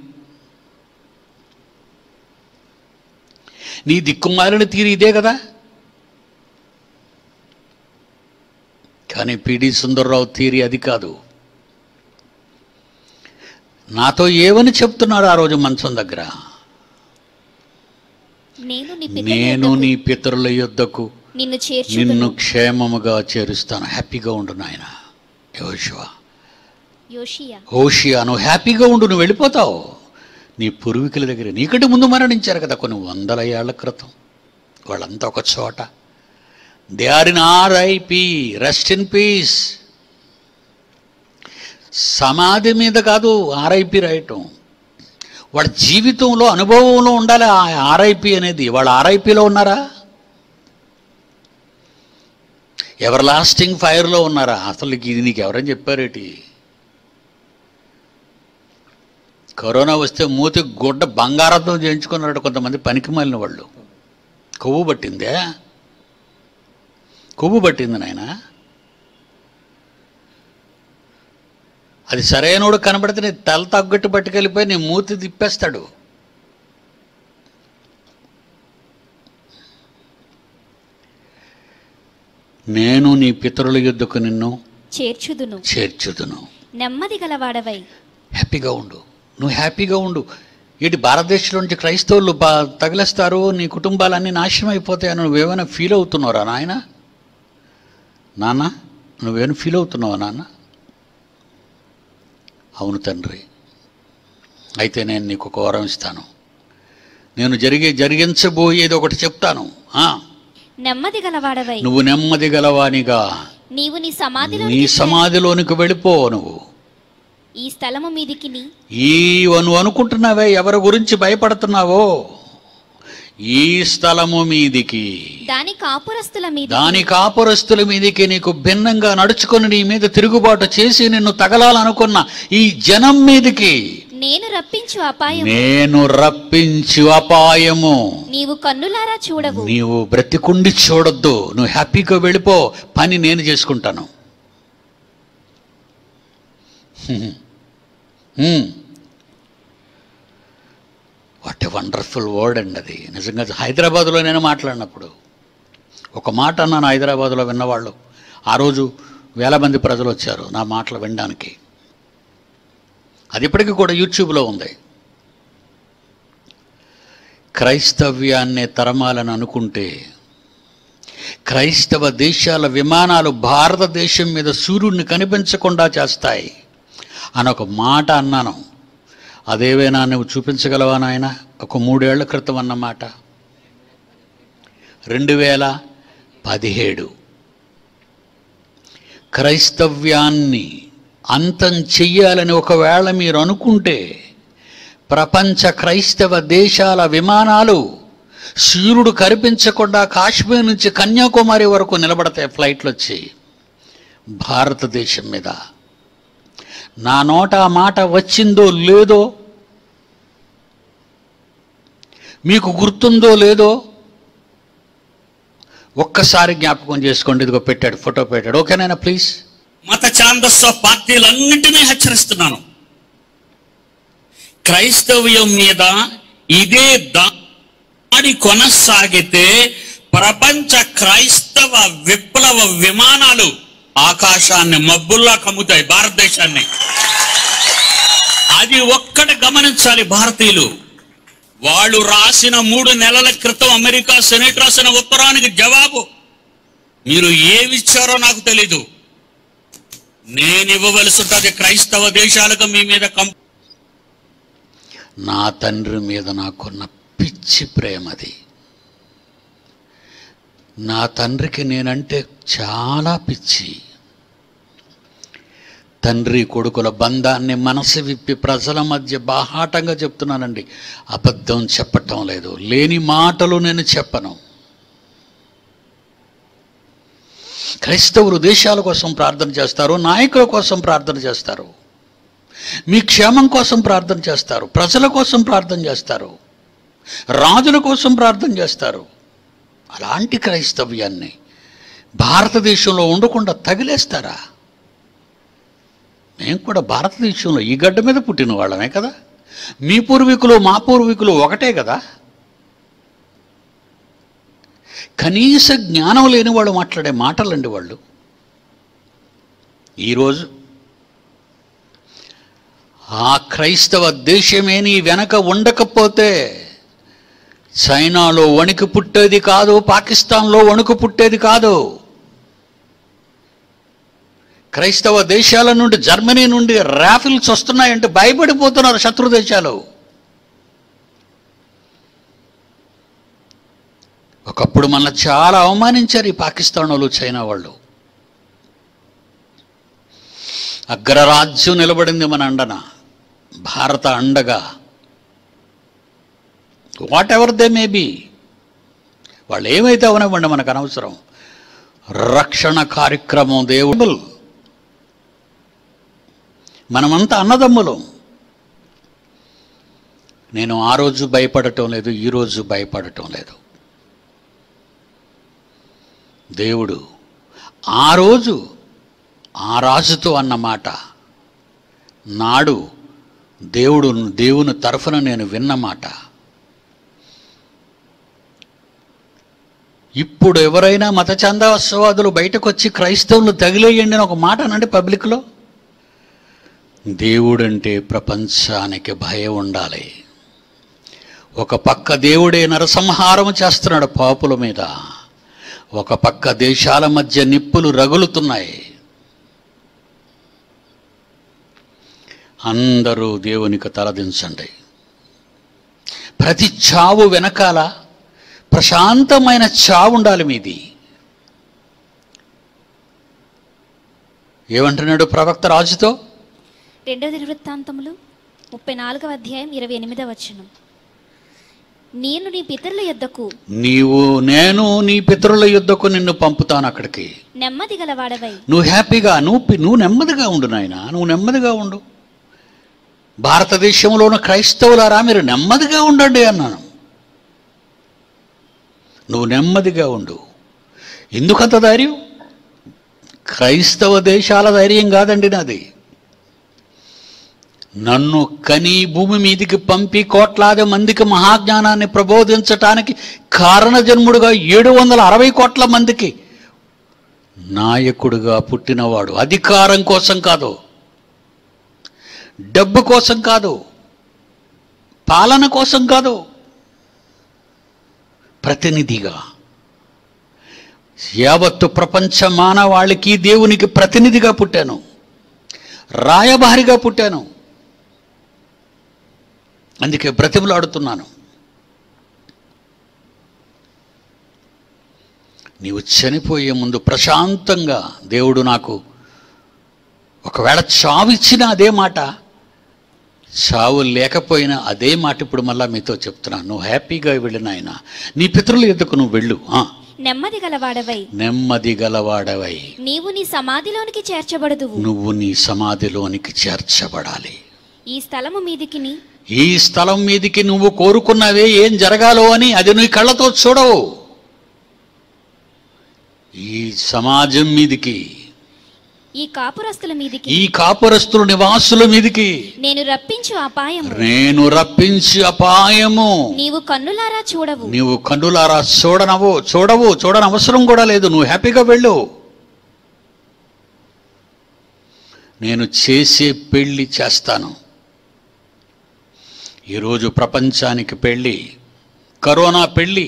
నీ దిక్కుమాలిన తీరి ఇదే కదా కానీ పిడి సుందర్రావు తీరి అది కాదు నాతో ఏమని చెప్తున్నాడు ఆ రోజు మంచం దగ్గర నేను నీ పితరుల నేను యొద్దకు నీ పితరుల యుద్ధకు నిన్ను నిన్ను చేర్చుదును క్షేమముగా చేరుస్తాను హ్యాపీగా ఉండు నాయన యోశివ యోషియా హోషియా నువ్వు హ్యాపీగా ఉండు నువ్వు వెళ్ళిపోతావు నీ పూర్వీకుల దగ్గర నీకంటే ముందు మరణించారు కదా కొన్ని వందల ఏళ్ల క్రితం వాళ్ళంతా ఒక చోట they are in RIP rest in peace సమాధి మీద కాదు ఆర్ఐపి రాయటం వాళ్ళ జీవితంలో అనుభవంలో ఉండాలి ఆ ఆర్ఐపి అనేది వాళ్ళ ఆర్ఐపిలో ఉన్నారా ఎవర్ లాస్టింగ్ ఫైర్లో ఉన్నారా అసలు నీకు ఇది నీకు ఎవరని చెప్పారేటి కరోనా వస్తే మూతి గుడ్డ బంగారంతో చేయించుకున్నారట కొంతమంది పనికి మాలిన వాళ్ళు కొవ్వు పట్టిందే కొవ్వు పట్టింది నాయన అది సరైనోడు కనబడితే నీ తల తగ్గట్టు పట్టుకెళ్ళిపోయి నీ మూతి తిప్పేస్తాడు నేను నీ పితరుల యుద్ధకు నిన్ను చేర్చుదును చేర్చుదును నెమ్మది గలవాడవై హ్యాపీగా ఉండు నువ్వు హ్యాపీగా ఉండు ఇటు భారతదేశంలో నుంచి క్రైస్తవులు బా తగిలేస్తారు నీ కుటుంబాలన్నీ నాశనం అయిపోతాయని నువ్వేమైనా ఫీల్ అవుతున్నావురా నాయన నాన్న నువ్వేమైనా ఫీల్ అవుతున్నావా నాన్న అవును తండ్రి అయితే నేను నీకు ఒక వరం ఇస్తాను నేను జరిగే జరిగించబోయేది ఒకటి చెప్తాను ఆ, నెమ్మది గలవాడవై నువ్వు నెమ్మది గలవానిగా నీవు నీ సమాధిలో నీ సమాధిలోనికి వెళ్ళిపో నువ్వు ఈ స్థలము మీదికి నీ ఈ నువ్వు అనుకుంటున్నావే ఎవరి గురించి భయపడుతున్నావో ఈ స్థలము మీదికి దాని కాపురస్తుల మీద దాని కాపురస్తుల మీదికి నీకు భిన్నంగా నడుచుకొని నీ మీద తిరుగుబాటు చేసి నిన్ను తగలాలనుకున్న ఈ జనం మీదికి నేను రప్పించు అపాయం నేను రప్పించు అపాయము నీవు కన్నులారా చూడవు నీవు బ్రతికుండి చూడొద్దు నువ్వు హ్యాపీగా వెళ్ళిపో పని నేను చేసుకుంటాను వాట్ ఎ వండర్ఫుల్ వర్డ్ అండి అది నిజంగా హైదరాబాద్లో నేను మాట్లాడినప్పుడు ఒక మాట అన్నాను హైదరాబాద్లో విన్నవాళ్ళు ఆ రోజు వేల మంది ప్రజలు వచ్చారు నా మాటలు వినడానికి అది ఇప్పటికీ కూడా యూట్యూబ్లో ఉంది క్రైస్తవ్యాన్ని తరమాలని అనుకుంటే క్రైస్తవ దేశాల విమానాలు భారతదేశం మీద సూర్యుడిని కనిపించకుండా చేస్తాయి అని ఒక మాట అన్నాను అదేవైనా నువ్వు చూపించగలవా నాయన ఒక మూడేళ్ల క్రితం అన్న మాట రెండు వేల పదిహేడు క్రైస్తవ్యాన్ని అంతం చెయ్యాలని ఒకవేళ మీరు అనుకుంటే ప్రపంచ క్రైస్తవ దేశాల విమానాలు సూర్యుడు కనిపించకుండా కాశ్మీర్ నుంచి కన్యాకుమారి వరకు నిలబడతాయి ఫ్లైట్లు వచ్చి భారతదేశం మీద నా నోట ఆ మాట వచ్చిందో లేదో మీకు గుర్తుందో లేదో ఒక్కసారి జ్ఞాపకం చేసుకోండి ఇదిగో పెట్టాడు ఫోటో పెట్టాడు ఓకేనైనా ప్లీజ్ మత ఛాందస్వ పార్టీలన్నింటినీ హెచ్చరిస్తున్నాను క్రైస్తవ్యం మీద ఇదే దాడి కొనసాగితే ప్రపంచ క్రైస్తవ విప్లవ విమానాలు ఆకాశాన్ని మబ్బుల్లా కమ్ముతాయి భారతదేశాన్ని అది ఒక్కటి గమనించాలి భారతీయులు వాళ్ళు రాసిన మూడు నెలల క్రితం అమెరికా సెనేట్ రాసిన ఉత్తరానికి జవాబు మీరు ఏమిచ్చారో నాకు తెలీదు నేను ఇవ్వవలసి ఉంటుంది క్రైస్తవ దేశాలకు మీ మీద కం నా తండ్రి మీద నాకున్న పిచ్చి ప్రేమది నా తండ్రికి నేనంటే చాలా పిచ్చి తండ్రి కొడుకుల బంధాన్ని మనసు విప్పి ప్రజల మధ్య బాహాటంగా చెప్తున్నానండి అబద్ధం చెప్పటం లేదు లేని మాటలు నేను చెప్పను క్రైస్తవులు దేశాల కోసం ప్రార్థన చేస్తారు నాయకుల కోసం ప్రార్థన చేస్తారు మీ క్షేమం కోసం ప్రార్థన చేస్తారు ప్రజల కోసం ప్రార్థన చేస్తారు రాజుల కోసం ప్రార్థన చేస్తారు అలాంటి క్రైస్తవ్యాన్ని భారతదేశంలో ఉండకుండా తగిలేస్తారా మేము కూడా భారతదేశంలో ఈ గడ్డ మీద పుట్టిన వాళ్ళమే కదా మీ పూర్వీకులు మా పూర్వీకులు ఒకటే కదా కనీస జ్ఞానం లేని వాళ్ళు మాట్లాడే మాటలండి వాళ్ళు ఈరోజు ఆ క్రైస్తవ దేశమే నీ వెనక ఉండకపోతే చైనాలో వణుకు పుట్టేది కాదు పాకిస్తాన్లో వణుకు పుట్టేది కాదు క్రైస్తవ దేశాల నుండి జర్మనీ నుండి రాఫిల్స్ వస్తున్నాయంటే భయపడిపోతున్నారు శత్రు దేశాలు ఒకప్పుడు మన చాలా అవమానించారు ఈ పాకిస్తాన్ వాళ్ళు చైనా వాళ్ళు అగ్రరాజ్యం నిలబడింది మన అండన భారత అండగా whatever they may be వాళ్ళు ఏమైతే అవనివ్వండి మనకు అనవసరం రక్షణ కార్యక్రమం దేవుడు మనమంతా అన్నదమ్ములం నేను ఆ రోజు భయపడటం లేదు ఈ రోజు భయపడటం లేదు దేవుడు ఆ రోజు ఆ రాజుతో అన్న మాట నాడు దేవుడు దేవుని తరఫున నేను విన్న మాట ఇప్పుడు ఎవరైనా మత చందాస్వాదులు బయటకు వచ్చి క్రైస్తవులు తగిలేయండి అని ఒక మాట అనండి పబ్లిక్లో దేవుడంటే ప్రపంచానికి భయం ఉండాలి ఒక పక్క దేవుడే నరసంహారం చేస్తున్నాడు పాపుల మీద ఒక పక్క దేశాల మధ్య నిప్పులు రగులుతున్నాయి అందరూ దేవునికి తలదించండి ప్రతి చావు వెనకాల ప్రశాంతమైన చావు ఉండాలి మీది ఏమంటున్నాడు ప్రవక్త రాజుతో రెండవ దినవృత్తాంతములు ముప్పై నాలుగవ అధ్యాయం ఇరవై ఎనిమిదవ వచనం నేను నీ పితరుల యొద్దకు నీవు నేను నీ పితరుల యుద్ధకు నిన్ను పంపుతాను అక్కడికి నెమ్మది గలవాడవై నువ్వు హ్యాపీగా నువ్వు పి- నువ్వు నెమ్మదిగా ఉండు నాయన నువ్వు నెమ్మదిగా ఉండు భారతదేశంలో ఉన్న క్రైస్తవులారా మీరు నెమ్మదిగా ఉండండి అన్నాను నువ్వు నెమ్మదిగా ఉండు ఎందుకంత ధైర్యం క్రైస్తవ దేశాల ధైర్యం కాదండి నాది నన్ను కని భూమి మీదికి పంపి కోట్లాది మందికి మహాజ్ఞానాన్ని ప్రబోధించటానికి కారణజన్ముడుగా ఏడు వందల అరవై కోట్ల మందికి నాయకుడిగా పుట్టినవాడు అధికారం కోసం కాదు డబ్బు కోసం కాదు పాలన కోసం కాదు ప్రతినిధిగా యావత్తు ప్రపంచ మానవాళికి దేవునికి ప్రతినిధిగా పుట్టాను రాయబారిగా పుట్టాను అందుకే బ్రతిమలాడుతున్నాను నీవు చనిపోయే ముందు ప్రశాంతంగా దేవుడు నాకు ఒకవేళ చావు ఇచ్చినా అదే మాట చావు లేకపోయినా అదే మాట ఇప్పుడు మళ్ళా మీతో చెప్తున్నాను నువ్వు హ్యాపీగా వెళ్ళిన ఆయన నీ పితరుల ఎద్దుకు నువ్వు వెళ్ళు ఆ, నెమ్మది గలవాడవై నెమ్మది గలవాడవై నీవు నీ సమాధిలోనికి చేర్చబడదువు నువ్వు నీ సమాధిలోనికి చేర్చబడాలి ఈ స్థలము మీదికిని ఈ స్థలం మీదికి నువ్వు కోరుకున్నవే ఏం జరగాలో అని అది నీ కళ్ళతో చూడవు ఈ సమాజం మీదికి ఈ కాపురస్తుల మీదికి ఈ కాపురస్తుల నివాసుల మీదికి నేను రప్పించు అపాయము నేను రప్పించి అపాయము నీవు కన్నులారా చూడవు నీవు కన్నులారా చూడనవు చూడవు చూడనవసరం కూడా లేదు నువ్వు హ్యాపీగా వెళ్ళు నేను చేసే పెళ్ళి చేస్తాను ఈరోజు ప్రపంచానికి పెళ్ళి కరోనా పెళ్ళి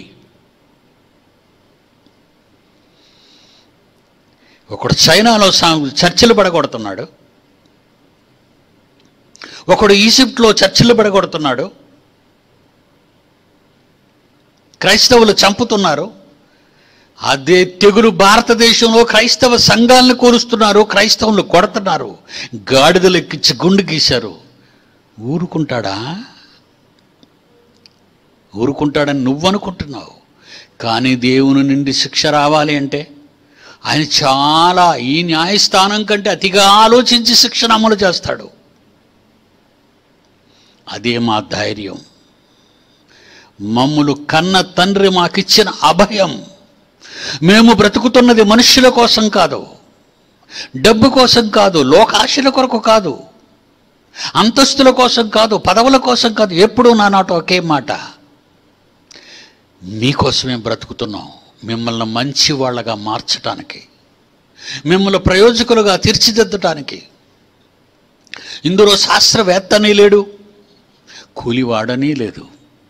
ఒకడు చైనాలో సా- చర్చిలు పడగొడుతున్నాడు ఒకడు ఈజిప్ట్లో చర్చిలు పడగొడుతున్నాడు క్రైస్తవులు చంపుతున్నారు అదే తెగులు భారతదేశంలో క్రైస్తవ సంఘాలను కూరుస్తున్నారు క్రైస్తవులు కొడుతున్నారు గాడిదలు ఎక్కించి గుండు గీశారు ఊరుకుంటాడా ఊరుకుంటాడని నువ్వు అనుకుంటున్నావు కానీ దేవుని నుండి శిక్ష రావాలి అంటే ఆయన చాలా ఈ న్యాయస్థానం కంటే అతిగా ఆలోచించి శిక్షణ అమలు చేస్తాడు అదే మా ధైర్యం మమ్ములు కన్న తండ్రి మాకిచ్చిన అభయం మేము బ్రతుకుతున్నది మనుష్యుల కోసం కాదు డబ్బు కోసం కాదు లోకాశల కొరకు కాదు అంతస్తుల కోసం కాదు పదవుల కోసం కాదు ఎప్పుడూ నా నాట ఒకే మాట మీకోసమే బ్రతుకుతున్నాం మిమ్మల్ని మంచి వాళ్ళగా మార్చటానికి మిమ్మల్ని ప్రయోజకులుగా తీర్చిదిద్దటానికి ఇందులో శాస్త్రవేత్తని లేడు కూలివాడని లేదు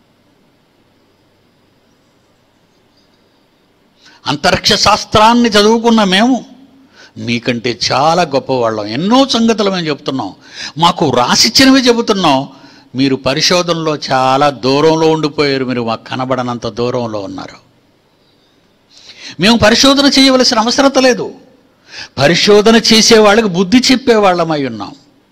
అంతరిక్ష శాస్త్రాన్ని చదువుకున్న మేము మీకంటే చాలా గొప్పవాళ్ళం ఎన్నో సంగతులు మేము చెప్తున్నాం మాకు రాసిచ్చినవి చెబుతున్నాం మీరు పరిశోధనలో చాలా దూరంలో ఉండిపోయారు మీరు మాకు కనబడనంత దూరంలో ఉన్నారు మేము పరిశోధన చేయవలసిన అవసరత లేదు పరిశోధన చేసే వాళ్ళకి బుద్ధి చెప్పేవాళ్ళమై ఉన్నాం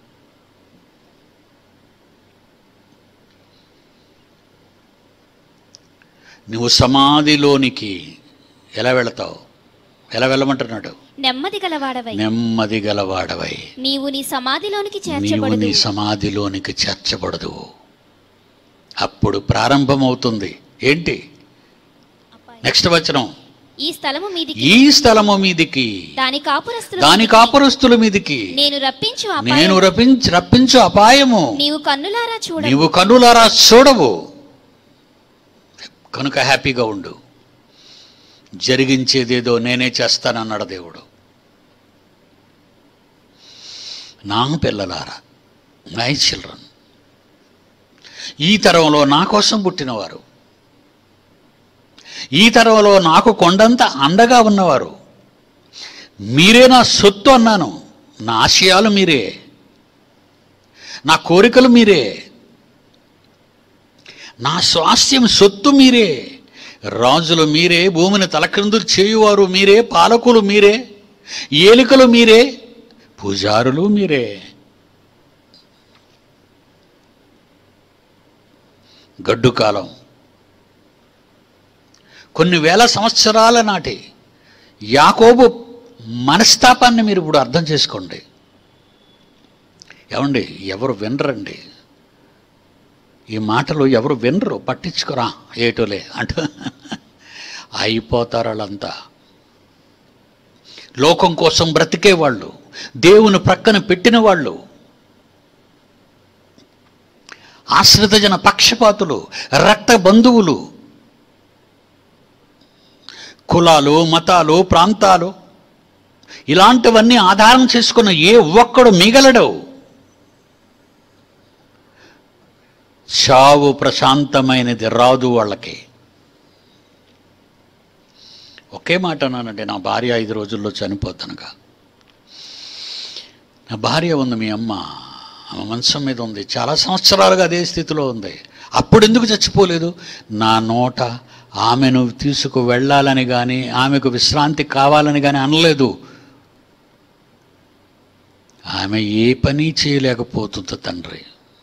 నువ్వు సమాధిలోనికి ఎలా వెళతావు ఎలా వెళ్ళమంటున్నాడు నెమ్మది గలవాడవై నెమ్మది గలవాడవై నీవు నీ సమాధిలోనికి నీవు చేర్చబడదు నీ సమాధిలోనికి చేర్చబడదు అప్పుడు ప్రారంభమవుతుంది ఏంటి నెక్స్ట్ వచనం ఈ స్థలము మీదికి ఈ స్థలము మీదికి దాని కాపురస్తుల దాని మీదికి కాపురస్తుల మీదికి నేను రప్పించు నేను అపాయము రప్పించు రప్పించు అపాయము నీవు కన్నులారా చూడ నీవు కన్నులారా చూడవు కనుక హ్యాపీగా ఉండు జరిగించేదేదో నేనే చేస్తానన్నాడు దేవుడు నా పిల్లలారా మై చిల్డ్రన్ ఈ తరంలో నా కోసం పుట్టినవారు ఈ తరంలో నాకు కొండంత అండగా ఉన్నవారు మీరే నా సొత్తు అన్నాను నా ఆశయాలు మీరే నా కోరికలు మీరే నా స్వాస్థ్యం సొత్తు మీరే రాజులు మీరే భూమిని తలక్రిందులు చేయువారు మీరే పాలకులు మీరే ఏలికలు మీరే పూజారులు మీరే గడ్డు కాలం కొన్ని వేల సంవత్సరాల నాటి యాకోబు మనస్తాపాన్ని మీరు ఇప్పుడు అర్థం చేసుకోండి ఏమండి ఎవరు వినరండి ఈ మాటలు ఎవరు వినరు పట్టించుకురా ఏటోలే అంటూ అయిపోతారు వాళ్ళంతా లోకం కోసం బ్రతికేవాళ్ళు దేవుని ప్రక్కన పెట్టిన వాళ్ళు ఆశ్రిత జన పక్షపాతులు రక్త బంధువులు కులాలు మతాలు ప్రాంతాలు ఇలాంటివన్నీ ఆధారం చేసుకున్న ఏ ఒక్కడు మిగలడు చావు ప్రశాంతమైనది రాదు వాళ్ళకి ఒకే మాట అన్నానండి నా భార్య ఐదు రోజుల్లో చనిపోతానుగా నా భార్య ఉంది మీ అమ్మ ఆమె మంచం మీద ఉంది చాలా సంవత్సరాలుగా అదే స్థితిలో ఉంది అప్పుడు ఎందుకు చచ్చిపోలేదు నా నోట ఆమెను తీసుకు వెళ్ళాలని కానీ ఆమెకు విశ్రాంతి కావాలని కానీ అనలేదు ఆమె ఏ పని చేయలేకపోతుంది తండ్రి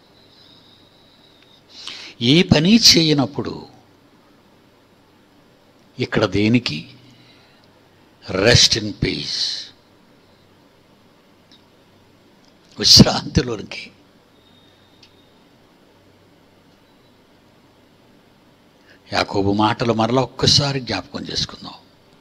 ఏ పని చేయనప్పుడు ఇక్కడ దేనికి రెస్ట్ ఇన్ పీస్ విశ్రాంతిలోనికి యాకోబు మాటలు మరలా ఒక్కసారి జ్ఞాపకం చేసుకుందాం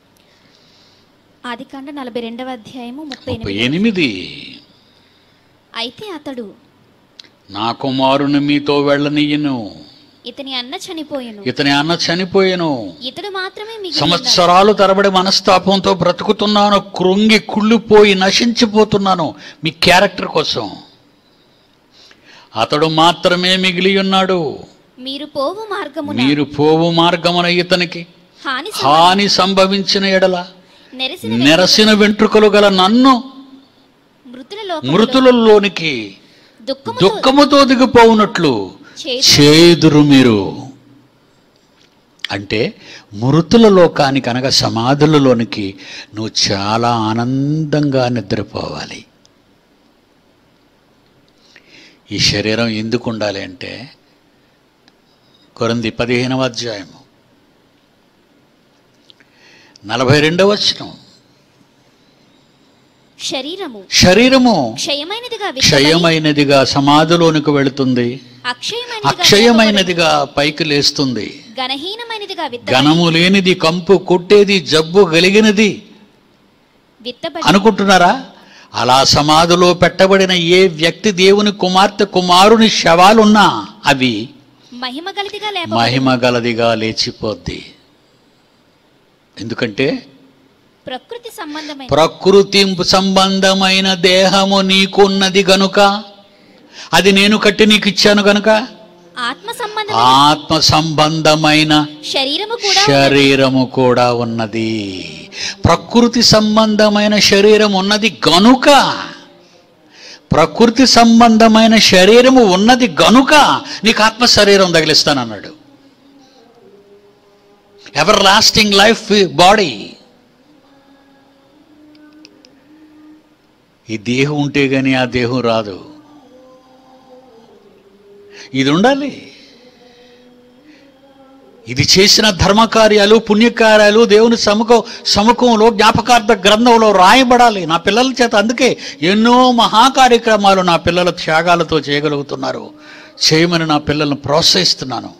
ఆది కాండ నలభై రెండవ అధ్యాయము ముప్పై ముప్పై ఎనిమిది ఎనిమిది అయితే అతడు నా కుమారుని మీతో వెళ్ళనీయను ఇతని అన్న చనిపోయెను ఇతని అన్న చనిపోయాను ఇతడు మాత్రమే మిగిలి ఉన్నాడు. సంవత్సరాలు తరబడి మనస్తాపంతో బ్రతుకుతున్నాను కృంగి కుళ్ళిపోయి నశించిపోతున్నాను మీ క్యారెక్టర్ కోసం అతడు మాత్రమే మిగిలి ఉన్నాడు మీరు పోవు మార్గమున మీరు పోవు మార్గమున ఇతనికి హాని హాని సంభవించిన ఎడల నెరసిన నెరసిన వెంట్రుకలు గల నన్ను మృతుల లోకములో మృతులలోనికి దుఃఖముతో దుఃఖముతో దిగిపోవునట్లు చేదు చేదురు మీరు అంటే మృతుల లోకానికి అనగా సమాధులలోనికి నువ్వు చాలా ఆనందంగా నిద్రపోవాలి ఈ శరీరం ఎందుకు ఉండాలి అంటే కొరంది పదిహేనవ అధ్యాయము నలభై రెండవ వచనం శరీరము శరీరము క్షయమైనదిగా విత్తబడి, క్షయమైనదిగా సమాధిలోనికి వెళుతుంది అక్షయమైనదిగా అక్షయమైనదిగా పైకి లేస్తుంది విత్తబడి, ఘనహీనమైనదిగా విత్తబడి, ఘనము లేనిది కంపు కొట్టేది జబ్బు కలిగినది విత్తబడి అనుకుంటున్నారా అలా సమాధిలో పెట్టబడిన ఏ వ్యక్తి దేవుని కుమార్తె కుమారుని శవాలున్నా అవి మహిమ గలిదిగా లేప మహిమ గలదిగా లేచిపోద్ది ఎందుకంటే ప్రకృతి సంబంధమైన ప్రకృతి సంబంధమైన దేహము నీకున్నది గనుక అది నేను కట్టి నీకు ఇచ్చాను గనుక ఆత్మ సంబంధమైన ఆత్మ సంబంధమైన శరీరము కూడా శరీరము కూడా ఉన్నది ప్రకృతి సంబంధమైన శరీరం ఉన్నది గనుక ప్రకృతి సంబంధమైన శరీరము ఉన్నది గనుక నీకు ఆత్మ శరీరం తగిలిస్తానన్నాడు ఎవర్ లాస్టింగ్ లైఫ్ బాడీ ఈ దేహం ఉంటే కానీ ఆ దేహం రాదు ఇది ఉండాలి ఇది చేసిన ధర్మకార్యాలు పుణ్యకార్యాలు దేవుని సముఖం సముఖంలో జ్ఞాపకార్థ గ్రంథంలో రాయబడాలి నా పిల్లల చేత అందుకే ఎన్నో మహాకార్యక్రమాలు నా పిల్లల త్యాగాలతో చేయగలుగుతున్నారు చేయమని నా పిల్లలను ప్రోత్సహిస్తున్నాను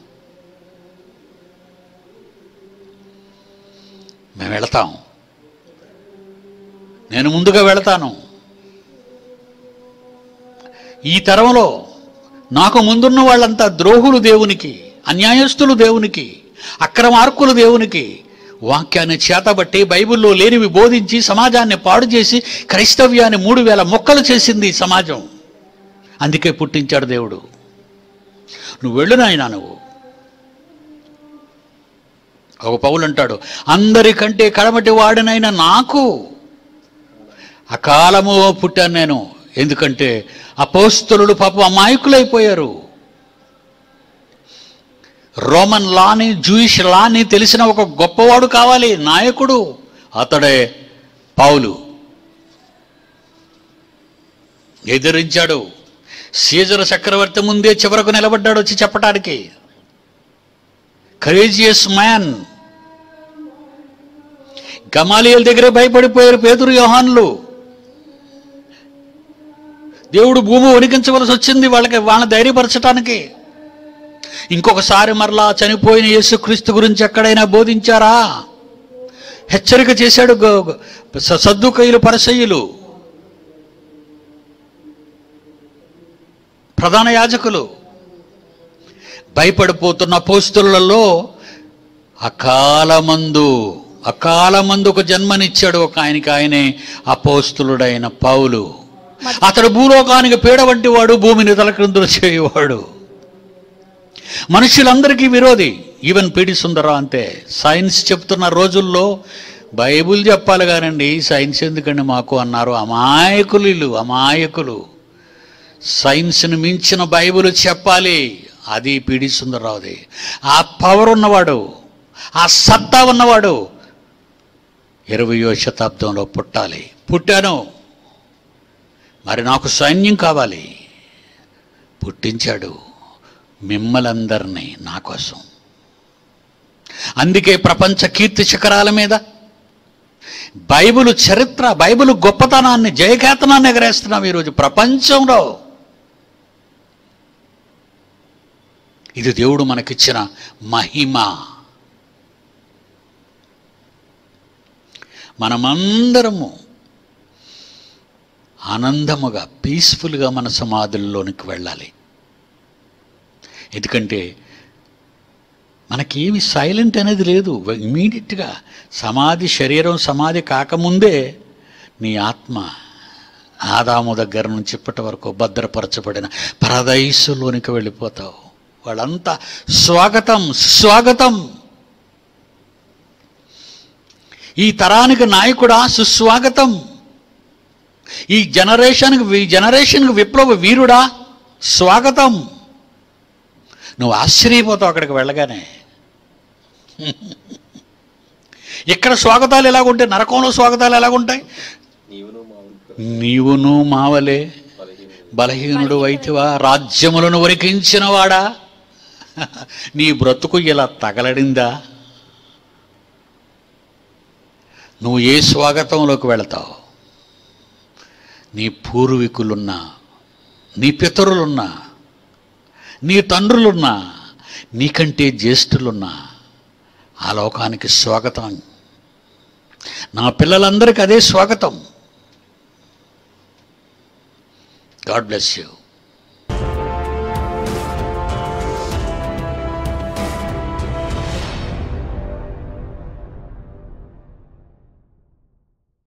మేము వెళతాం నేను ముందుగా వెళతాను ఈ తరంలో నాకు ముందున్న వాళ్ళంతా ద్రోహులు దేవునికి అన్యాయస్తులు దేవునికి అక్రమార్కులు దేవునికి వాక్యాన్ని చేతబట్టి బైబిల్లో లేనివి బోధించి సమాజాన్ని పాడు చేసి క్రైస్తవ్యాన్ని మూడు వేల మొక్కలు చేసింది ఈ సమాజం అందుకే పుట్టించాడు దేవుడు నువ్వు వెళ్ళు నాయనా నువ్వు ఒక పౌలు అంటాడు అందరికంటే కడమటి వాడినైనా నాకు అకాలము పుట్టాను నేను ఎందుకంటే అపోస్తులుడు పాపం అమాయకులైపోయారు రోమన్ లాని జూయిష్ లాని తెలిసిన ఒక గొప్పవాడు కావాలి నాయకుడు అతడే పౌలు ఎదిరించాడు సీజర్ చక్రవర్తి ముందే చివరకు నిలబడ్డాడు వచ్చి చెప్పటానికి కరేజియస్ మ్యాన్ గమాలియల్ దగ్గర భయపడిపోయారు పేతురు యోహాన్లు దేవుడు భూమి వణికించవలసి వచ్చింది వాళ్ళకి వాళ్ళని ధైర్యపరచటానికి ఇంకొకసారి మరలా చనిపోయిన యేసుక్రీస్తు గురించి ఎక్కడైనా బోధించారా హెచ్చరిక చేశాడు గ- గ- స- సద్దుకయ్యులు పరసయ్యులు ప్రధాన యాజకులు భయపడిపోతున్న పోస్తులలో అకాలమందు అకాలమందుకు జన్మనిచ్చాడు ఒక ఆయనకి ఆయనే అపోస్తులుడైన పౌలు అతడు భూలోకానికి పీడ వంటి వాడు భూమిని తలక్రిందులు చేయవాడు మనుషులందరికీ విరోధి ఈవెన్ పీడి సుందర అంతే సైన్స్ చెప్తున్న రోజుల్లో బైబుల్ చెప్పాలి కానండి సైన్స్ ఎందుకండి మాకు అన్నారు అమాయకులు వీళ్ళు, అమాయకులు సైన్స్ని మించిన బైబిల్ చెప్పాలి అది పీడి సుందరరావుది ఆ పవర్ ఉన్నవాడు ఆ సత్తా ఉన్నవాడు ఇరవయో శతాబ్దంలో పుట్టాలి పుట్టాను మరి నాకు సైన్యం కావాలి పుట్టించాడు మిమ్మలందరినీ నా కోసం అందుకే ప్రపంచ కీర్తి శిఖరాల మీద బైబిల్ చరిత్ర బైబిల్ గొప్పతనాన్ని జయకేతనాన్ని ఎగరేస్తున్నాం ఈరోజు ప్రపంచంలో ఇది దేవుడు మనకిచ్చిన మహిమ మనమందరము ఆనందముగా పీస్ఫుల్గా మన సమాధుల్లోనికి వెళ్ళాలి ఎందుకంటే మనకేమి సైలెంట్ అనేది లేదు ఇమీడియట్గా సమాధి శరీరం సమాధి కాకముందే నీ ఆత్మ ఆదాము దగ్గర నుంచి ఇప్పటి వరకు భద్రపరచబడిన పరదైసులోనికి వెళ్ళిపోతావు వాళ్ళంతా స్వాగతం స్వాగతం ఈ తరానికి నాయకుడా సుస్వాగతం ఈ జనరేషన్కి ఈ జనరేషన్కి విప్లవ వీరుడా స్వాగతం నువ్వు ఆశ్చర్యపోతావు అక్కడికి వెళ్ళగానే ఇక్కడ స్వాగతాలు ఎలాగుంటాయి నరకంలో స్వాగతాలు ఎలాగుంటాయి నీవును మావులు నీవును మావలే బలహీనులు బలహీనుడు అయితివా రాజ్యములను వరికించినవాడా నీ బ్రతుకు ఇలా తగలడిందా నువ్వు ఏ స్వాగతంలోకి వెళతావు నీ పూర్వీకులున్నా నీ పితరులున్నా నీ తండ్రులున్నా నీకంటే జ్యేష్ఠులున్నా ఆ లోకానికి స్వాగతం నా పిల్లలందరికీ అదే స్వాగతం గాడ్ బ్లెస్ యూ